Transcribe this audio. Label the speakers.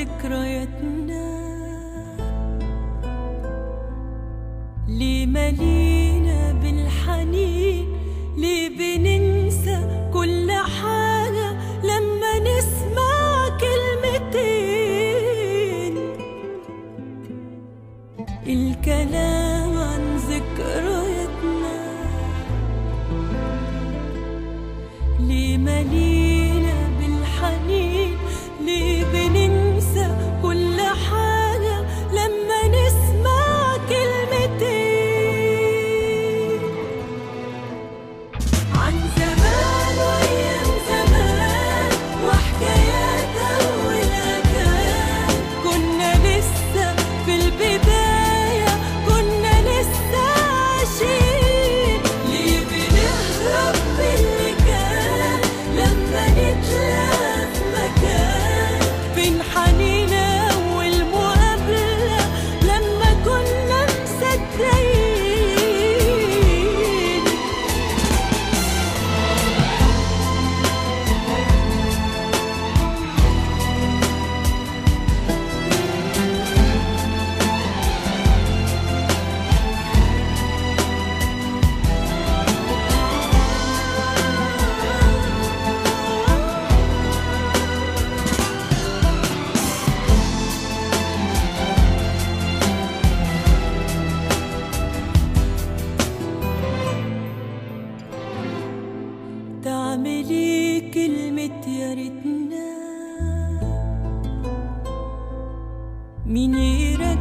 Speaker 1: ذكرياتنا ليه ملينا بالحنين ليه بننسى كل حاجة لما نسمع كلمتين الكلام عن ذكرياتنا ليه ملينا بالحنين ليه بننسى كل حاجة لما نسمع كلمتين عن زمان وأيام زمان وحكايات أولها كان كنا لسه في البداية كنا لسه عايشين ليه بنهرب من اللي كان لما نتلاقى في مكان فين حنين أول مقابلة لما كنا مصدقين تعملي كلمة يا ريتنا مين يرى